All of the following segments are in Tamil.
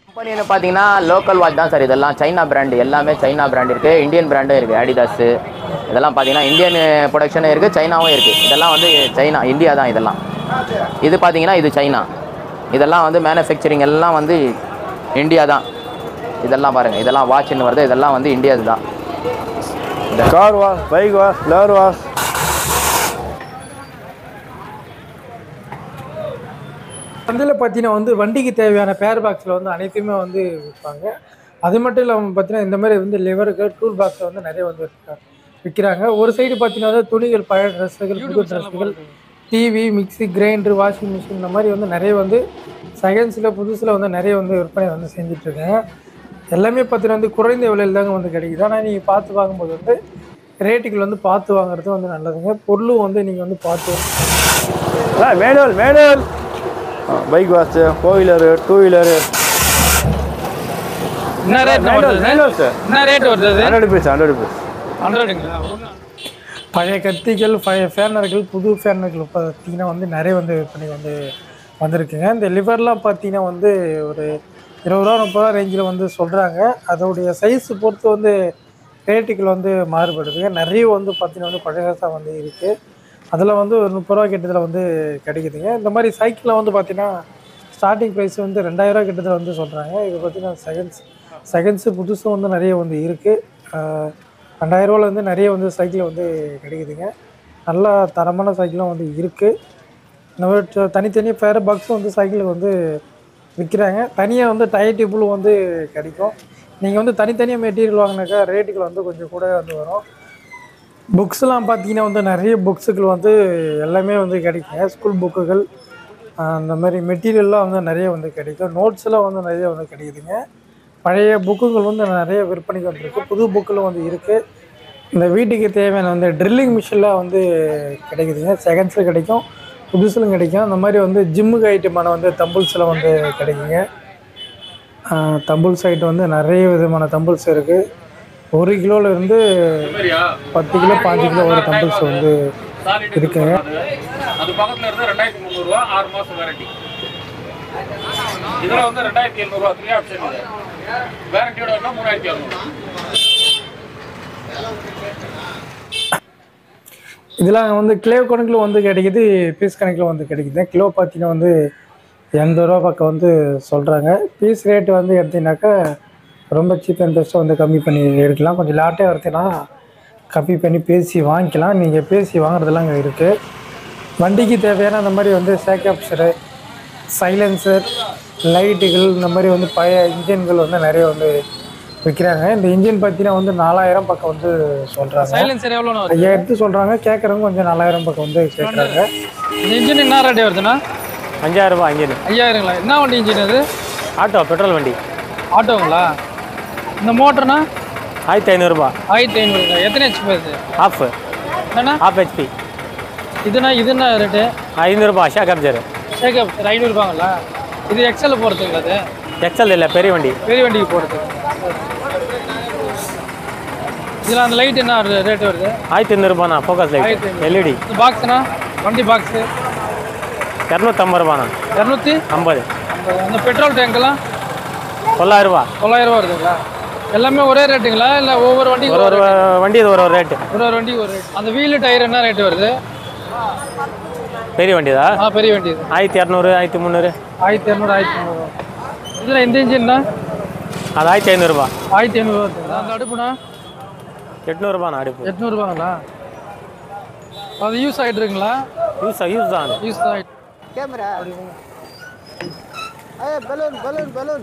கம்பெனின்னு பார்த்தீங்கன்னா லோக்கல் வாட்ச் தான் சார் இதெல்லாம் சைனா பிராண்டு எல்லாமே சைனா பிராண்ட் இருக்குது இந்தியன் பிராண்டும் இருக்குது அடிதாஸ் இதெல்லாம் பார்த்தீங்கன்னா இந்தியன் ப்ரொடக்ஷனும் இருக்குது சைனாவும் இருக்குது இதெல்லாம் வந்து சைனா இந்தியா தான் இதெல்லாம் இது பார்த்தீங்கன்னா இது சைனா இதெல்லாம் வந்து மேனுஃபேக்சரிங் எல்லாம் வந்து இந்தியா தான் இதெல்லாம் பாருங்கள் இதெல்லாம் வாட்ச்னு வருது இதெல்லாம் வந்து இந்தியாது தான் car wash bike wash flower wash சந்தையில் பார்த்தீங்கன்னா வந்து வண்டிக்கு தேவையான பேர் பாக்ஸில் வந்து அனைத்துமே வந்து விற்பாங்க அது மட்டும் இல்லாமல் பார்த்தீங்கன்னா இந்த மாதிரி வந்து லிவருக்கு டூல் பாக்ஸில் வந்து நிறைய வந்து விற்க- விற்கிறாங்க ஒரு சைடு பார்த்தீங்கன்னா வந்து துணிகள் பழைய ட்ரெஸ்ஸுகள் புது ட்ரெஸ்ஸுகள் TV mixie grinder washing machine இந்த மாதிரி வந்து நிறைய வந்து செகண்ட்ஸில் புதுசில் வந்து நிறைய வந்து விற்பனை வந்து செஞ்சிட்ருக்காங்க எல்லாமே பார்த்தீங்கன்னா வந்து குறைந்த விலையில் தாங்க வந்து கிடைக்குது ஆனால் நீங்கள் பார்த்து வாங்கும்போது வந்து ரேட்டுகள் வந்து பார்த்து வாங்குறது வந்து நல்லதுங்க பொருளும் வந்து நீங்கள் வந்து பார்த்து manual manual bike wash four wheeler two wheeler என்ன ரேட் மேனுவல் மேனுவல் சார் என்ன ரேட் வருது அது ஹண்ட்ரட் ருபீஸ் ஹண்ட்ரட் ருபீஸ் ஹண்ட்ரடுங்களா பழைய கத்திகள் பழைய ஃபேனர்கள் புது ஃபேனர்கள் பார்த்தீங்கன்னா வந்து நிறைய வந்து விற்பனை வந்து வந்திருக்குங்க இந்த லிவர்லாம் பார்த்தீங்கன்னா வந்து ஒரு இருபது ரூபா முப்பது ரூபா ரேஞ்சில் வந்து சொல்கிறாங்க அதோடைய சைஸ் பொறுத்து வந்து ரேட்டுகள் வந்து மாறுபடுதுங்க நிறைய வந்து பார்த்தீங்கன்னா வந்து பழைய தான் வந்து இருக்குது அதில் வந்து ஒரு முப்பது ரூபா கிட்டத்தில் வந்து கிடைக்குதுங்க இந்த மாதிரி சைக்கிளில் வந்து பார்த்தீங்கன்னா ஸ்டார்டிங் ப்ரைஸ் வந்து ரெண்டாயிரரூவா கிட்டத்தில் வந்து சொல்கிறாங்க இது பார்த்தீங்கன்னா செகண்ட்ஸ் செகண்ட்ஸு புதுசும் வந்து நிறைய வந்து இருக்குது ரெண்டாயிரரூவாலேருந்து நிறைய வந்து சைக்கிள் வந்து கிடைக்குதுங்க நல்லா தரமான சைக்கிளும் வந்து இருக்குது இந்த மாதிரி ட- தனித்தனி ஃபேர் பாக்ஸும் வந்து சைக்கிளுக்கு வந்து விற்கிறாங்க தனியாக வந்து டயர் டியூப்பும் வந்து கிடைக்கும் நீங்கள் வந்து தனித்தனியாக மெட்டீரியல் வாங்கினாக்கா ரேட்டுகள் வந்து கொஞ்சம் கூட வந்து வரும் புக்ஸ்லாம் பார்த்தீங்கன்னா வந்து நிறைய புக்ஸுகள் வந்து எல்லாமே வந்து கிடைக்குங்க ஸ்கூல் புக்குகள் அந்த மாதிரி மெட்டீரியல்லாம் வந்து நிறைய வந்து கிடைக்கும் நோட்ஸ்லாம் வந்து நிறைய வந்து கிடைக்குதுங்க பழைய புக்குகள் வந்து நிறைய விற்பனைக்கு வந்துருக்கு புது புக்கில் வந்து இருக்குது இந்த வீட்டுக்கு தேவையான வந்து ட்ரில்லிங் மிஷின்லாம் வந்து கிடைக்குதுங்க செகண்ட்ஸில் கிடைக்கும் புதுசிலும் கிடைக்கும் அந்த மாதிரி வந்து ஜிம்முக்கு ஐட்டமான வந்து தம்பிள்ஸில் வந்து கிடைக்குங்க தம்பிள்ஸ் ஐட்டம் வந்து நிறைய விதமான தம்பிள்ஸ் இருக்குது ஒரு கிலோல இருந்து பத்து கிலோ பாஞ்சு கிலோ ஒரு தம்பிள்ஸ் வந்து இருக்குங்க அது பக்கத்துல இருந்து ரெண்டாயிரத்தி முந்நூறுவா ஆறு மாசம் வாரண்டி இதுல வந்து ரெண்டாயிரத்தி எழுநூறுவா த்ரீ ஆப்ஷன் இது வாரண்டியோட வந்தா மூணாயிரத்தி இரநூறு இதெல்லாம் வந்து கிலோ கணக்கில் வந்து கிடைக்குது பீஸ் கணக்கில் வந்து கிடைக்குது கிலோ பார்த்தீங்கன்னா வந்து எண்பது ரூபா பக்கம் வந்து சொல்கிறாங்க பீஸ் ரேட்டு வந்து எடுத்தீங்கன்னாக்கா ரொம்ப சீப் அண்ட் பெஸ்ட்டாக வந்து கம்மி பண்ணி எடுக்கலாம் கொஞ்சம் லாட்டாக எடுத்தீங்கன்னா கம்மி பண்ணி பேசி வாங்கிக்கலாம் நீங்கள் பேசி வாங்குறதெல்லாம் இங்கே இருக்குது வண்டிக்கு தேவையான அந்த மாதிரி வந்து சேக்கப்ஸரு சைலன்சர் லைட்டுகள் இந்த மாதிரி வந்து பழைய இன்ஜின்கள் வந்து நிறைய வந்து விற்கிறாங்க இந்த இன்ஜின் பார்த்தீங்கன்னா வந்து நாலாயிரம் பக்கம் வந்து சொல்கிறாங்க சைலன்சர் எவ்வளோண்ணா வருது ஐயாயிரத்து சொல்கிறாங்க கேட்குறவங்க கொஞ்சம் நாலாயிரம் பக்கம் வந்து கேட்குறாங்க இந்த இன்ஜின் என்ன ரேட் வருதுண்ணா அஞ்சாயிரம் ரூபாய் அஞ்சு ஐயாயிரங்களா என்ன வண்டி இன்ஜின் அது ஆட்டோ பெட்ரோல் வண்டி ஆட்டோங்களா இந்த மோட்டர்னா ஆயிரத்தி ஐநூறுரூபா ஆயிரத்தி ஐநூறுங்களா எத்தனை ஹெச்பி அது ஆஃப் என்னண்ணா ஆஃப் ஹெச்பி இதுனா இது என்ன ரேட்டு ஐநூறுரூபா ஷா கப்ஜர் சேகப் ஐநூறுபாங்களா இது எக்ஸல் போகிறதுங்களா அது எக்ஸல் இல்லை பெரிய வண்டி பெரிய வண்டிக்கு போகிறது இதில் அந்த லைட் என்ன ரேட் வருது ஆயிரத்தி ஐநூறுரூபாண்ணா ஃபோக்கஸ் லைட் ஆயிரத்தி ஐநூறு. எல்இடி இந்த பாக்ஸ்னா வண்டி பாக்ஸு இரநூத்தம்பது ரூபாண்ணா இரநூத்தி ஐம்பது அந்த பெட்ரோல் டேங்க்கெல்லாம் தொள்ளாயிரரூபா தொள்ளாயிரம் ரூபா வருதுங்களா எல்லாமே ஒரே ரேட்டுங்களா இல்லை ஒவ்வொரு வண்டிக்கு ஒரு ஒரு ஒரு வண்டி இது ஒரு ஒரு ரேட்டு ஒரு ஒரு வண்டிக்கு ஒரு ரேட் அந்த வீலு டயர் என்ன ரேட் வருது பெரிய வண்டிதா ஆ பெரிய வண்டி இது ஆயிரத்தி இரநூறு ஆயிரத்தி முந்நூறு ஆயிரத்தி இரநூறு ஆயிரத்தி முந்நூறு இதில் இந்த இன்ஜின்னா அது ஆயிரத்தி ஐநூறுரூபா ஆயிரத்தி ஐநூறுவா வருதுங்களா அந்த அடுப்புனா எட்நூறுபாண்ணா அடுப்பு எட்நூறுபாங்களா அது யூஸ் ஆகிட்டு இருக்குங்களா யூஸ் யூஸ் தான் யூஸ் ஆகிட்டு कैमरा अरे बलून बलून बलून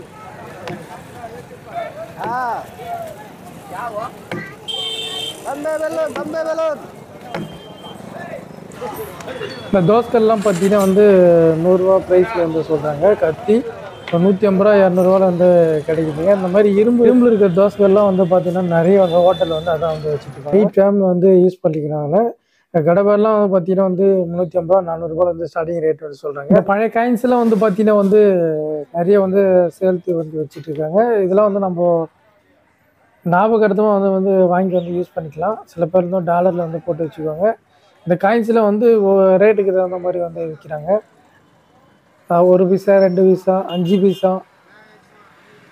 हाँ क्या हुआ बम्बे बलून बम्बे बलून இந்த தோஸ்கல்லாம் பார்த்தீங்கன்னா வந்து நூறுரூவா ப்ரைஸில் வந்து சொல்கிறாங்க கத்தி இப்போ நூற்றி ஐம்பது ரூபா இரநூறுவாவில் வந்து கிடைக்குதுங்க இந்த மாதிரி இரும்பு இரும்புல இருக்கிற தோசைகள்லாம் வந்து பார்த்தீங்கன்னா நிறைய வந்து ஹோட்டலில் வந்து அதான் வந்து வச்சுருக்காங்க ஹீட் ஃபேம் வந்து யூஸ் பண்ணிக்கிறாங்க கடைபாரெலாம் வந்து பார்த்தீங்கன்னா வந்து முந்நூற்றி ஐம்பது ரூபா நானூறுரூவா வந்து ஸ்டார்டிங் ரேட் வந்து சொல்கிறாங்க இந்த பழைய காயின்ஸ்லாம் வந்து பார்த்தீங்கன்னா வந்து நிறைய வந்து சேர்த்து வந்து வச்சுட்டு இருக்காங்க இதெல்லாம் வந்து நம்ம ஞாபகார்த்தமாக வந்து வந்து வாங்கி வந்து யூஸ் பண்ணிக்கலாம் சில பேர் வந்து டாலரில் வந்து போட்டு வச்சுக்குவாங்க இந்த காயின்ஸில் வந்து ரேட்டுக்கு தகுந்த மாதிரி வந்து விற்கிறாங்க அஹ் ஒரு பைசா ரெண்டு பைசா அஞ்சு பைசா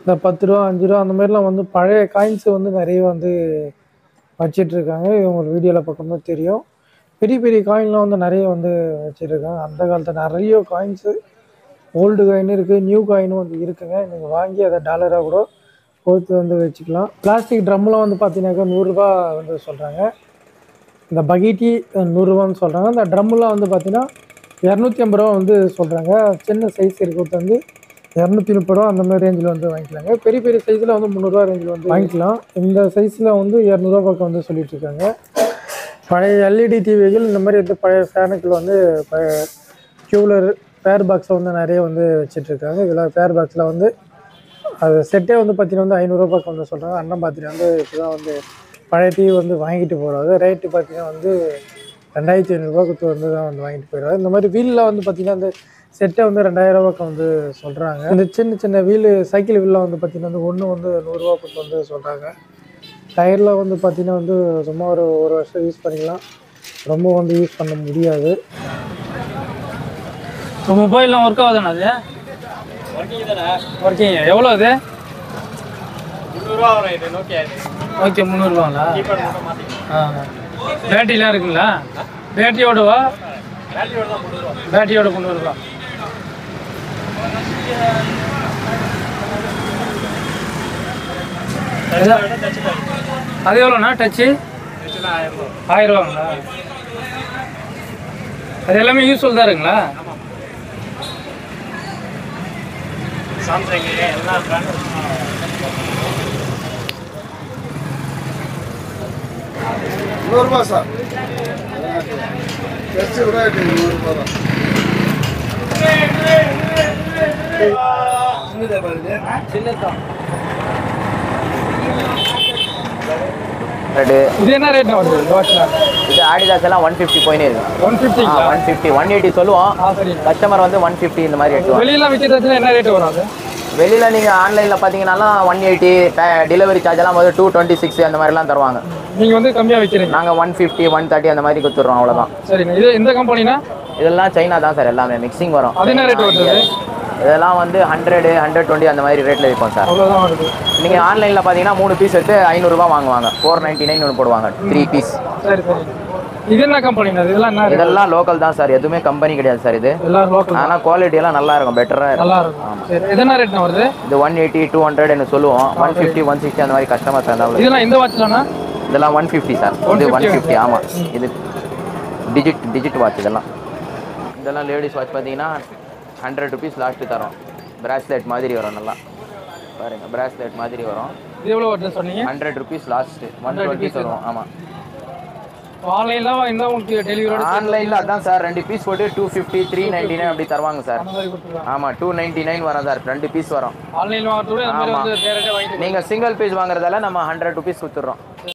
இந்த பத்து ரூபா அஞ்சு ரூபா அந்த மாதிரிலாம் வந்து பழைய காயின்ஸ் வந்து நிறைய வந்து வச்சிட்டு இருக்காங்க இது உங்களுக்கு வீடியோவில் பார்க்கும்போது தெரியும் பெரிய பெரிய காயின்லாம் வந்து நிறைய வந்து வச்சிருக்காங்க அந்த காலத்தில் நிறைய காயின்ஸு ஓல்டு காயின் இருக்குது நியூ காயினும் வந்து இருக்குங்க நீங்கள் வாங்கி அதை டாலராக கூட கோர்த்து வந்து வச்சுக்கலாம் பிளாஸ்டிக் ட்ரம்லாம் வந்து பார்த்தீங்கன்னாக்கா நூறுரூபா வந்து சொல்கிறாங்க இந்த பகீட்டி நூறுரூவான்னு சொல்கிறாங்க இந்த ட்ரம்முலாம் வந்து பார்த்தீங்கன்னா இரநூத்தி ஐம்பது ரூபா வந்து சொல்கிறாங்க சின்ன சைஸ் இருக்கிறது வந்து இரநூத்தி முப்பது ரூபா அந்த மாதிரி ரேஞ்சில் வந்து வாங்கிக்கலாங்க பெரிய பெரிய சைஸில் வந்து முந்நூறுரூவா ரேஞ்சில் வந்து வாங்கிக்கலாம் இந்த சைஸில் வந்து இரநூறுவா பக்கம் வந்து சொல்லிட்டு இருக்காங்க பழைய எல்இடி டிவிகள் இந்த மாதிரி வந்து பழைய ஃபேனுக்கள் வந்து பழைய கூலர் ஃபேர் பாக்ஸை வந்து நிறைய வந்து வச்சிட்ருக்காங்க இதில் ஃபேர் பாக்ஸில் வந்து அது செட்டே வந்து பார்த்தீங்கன்னா வந்து ஐநூறுரூவா பக்கம் வந்து சொல்கிறாங்க அண்ணன் பார்த்துட்டு வந்து இப்போ தான் வந்து பழைய டிவி வந்து வாங்கிட்டு போகிறாங்க ரேட்டு பார்த்தீங்கன்னா வந்து ரெண்டாயிரத்தி ஐநூறுரூவா கொடுத்து வந்து தான் வந்து வாங்கிட்டு போயிடுறாங்க இந்த மாதிரி வீலில் வந்து பார்த்தீங்கன்னா அந்த செட்டை வந்து ரெண்டாயிரம் பக்கம் வந்து சொல்கிறாங்க இந்த சின்ன சின்ன வீலு சைக்கிள் வீல்லாம் வந்து பார்த்தீங்கன்னா வந்து ஒன்று வந்து நூறுரூவா கொடுத்து வந்து சொல்கிறாங்க டயரில் வந்து பார்த்தீங்கன்னா வந்து சும்மா ஒரு ஒரு வருஷம் யூஸ் பண்ணிக்கலாம் ரொம்ப வந்து யூஸ் பண்ண முடியாது இப்போ மொபைல்லாம் ஒர்க் ஆகுதுண்ணா அது ஒர்க்கிங் எவ்வளோ அது முந்நூறுரூவா வரும் இது நோக்கியா இது ஓகே முந்நூறுபாங்களா கீபேட் மட்டும் மாற்றிக்கலாம் ஆ பேட்டரிலாம் இருக்குங்களா பேட்டரியோடவா பேட்டரியோட தான் முந்நூறுரூவா பேட்டரியோட முந்நூறுபா அது எவ்வளோண்ணா டச்சு ஆக்சுவலாக ஆயிரம் ரூபா ஆயிரம் ரூபாங்களா அது எல்லாமே யூஸ்ஃபுல் தான் இருக்குங்களா சாம்சங் எல்லா பிராண்டும் நூறுரூபா சார் டெஸ்ட் கூட நூறுரூபா தான் ரெண்டு இது என்ன ரேட்னா வருது இந்த வாட்சில் இது ஆடிதாஸ் எல்லாம் ஒன் ஃபிஃப்டி போயினே இருக்கு ஒன் ஃபிஃப்டிங்களா ஒன் ஃபிஃப்டி ஒன் எயிட்டி சொல்லுவோம் ஆ சரிங்க கஸ்டமர் வந்து ஒன் ஃபிஃப்டி இந்த மாதிரி எடுத்துவாங்க வெளியெல்லாம் விற்கிறதுல என்ன ரேட் வரும் அது வெளியில் நீங்கள் ஆன்லைனில் பார்த்தீங்கன்னாலாம் ஒன் எயிட்டி டெலிவரி சார்ஜ் எல்லாம் வந்து டூ டுவெண்ட்டி சிக்ஸ் அந்த மாதிரிலாம் தருவாங்க நீங்கள் வந்து கம்மியாக விற்கிறீங்க நாங்கள் ஒன் ஃபிஃப்டி ஒன் தேர்ட்டி அந்த மாதிரி கொடுத்துட்றோம் அவ்வளோதான் சரிங்க இது எந்த கம்பெனினா இதெல்லாம் சைனா தான் சார் எல்லாமே மிக்சிங் வரும் அது என்ன ரேட் வருது இதெல்லாம் வந்து ஹண்ட்ரடு ஹண்ட்ரட் டுவெண்ட்டி அந்த மாதிரி ரேட்டில் விற்போம் சார் அவ்வளோதான் வருது நீங்கள் ஆன்லைனில் பார்த்தீங்கன்னா மூணு பீஸ் எடுத்து ஐநூறுரூவா வாங்குவாங்க ஃபோர் நைன்ட்டி நைன் ஒன்று போடுவாங்க த்ரீ பீஸ் சரி சரி இது என்ன கம்பெனிங்க அது இதெல்லாம் என்ன rate? இதெல்லாம் லோக்கல் தான் சார் எதுவுமே கம்பெனி கிடையாது சார் இது எல்லாம் லோக்கல் ஆனால் குவாலிட்டி எல்லாம் நல்லா இருக்கும் பெட்டராக இருக்கும் நல்லா இருக்கும் சரி இது என்ன ரேட்னா வருது இது ஒன் எயிட்டி டூ ஹண்ட்ரட் என்ன சொல்லுவோம் ஒன் ஃபிஃப்டி ஒன் சிக்ஸ்டி அந்த மாதிரி கஸ்டமர்ஸ் இருந்தாலும் இதெல்லாம் இந்த வாட்ச்லாண்ணா இதெல்லாம் ஒன் ஃபிஃப்டி சார் இது ஒன் ஃபிஃப்டி ஆமாம் இது டிஜிட் டிஜிட் வாட்ச் இதெல்லாம் இதெல்லாம் லேடிஸ் வாட்ச் பார்த்தீங்கன்னா ஹண்ட்ரட் ருபீஸ் லாஸ்ட்டு தரோம் பிராஸ்லெட் மாதிரி வரும் நல்லா பாருங்க பிராஸ்லெட் மாதிரி வரும் இது எவ்வளோ வருது சொன்னீங்க hundred rupees last one twenty வரும் ஆமாம் ஆன்லைன்லாம் இருந்தால் உங்களுக்கு டெலிவரியோட ஆன்லைனில் அதான் சார் ரெண்டு பீஸ் போட்டு two fifty three ninety nine அப்படி தருவாங்க சார் அந்த மாதிரி கொடுத்துருவாங்க ஆமாம் டூ நைன்டி நைன் வரும் சார் ரெண்டு பீஸ் வரும் ஆன்லைன் வாங்குறதோட இந்த மாதிரி ஆமா. வந்து டேரெக்டாக வாங்கிட்டு நீங்கள் சிங்கிள் பீஸ் வாங்குறதால நம்ம ஹண்ட்ரட் ருபீஸ் கொடுத்துட்றோம்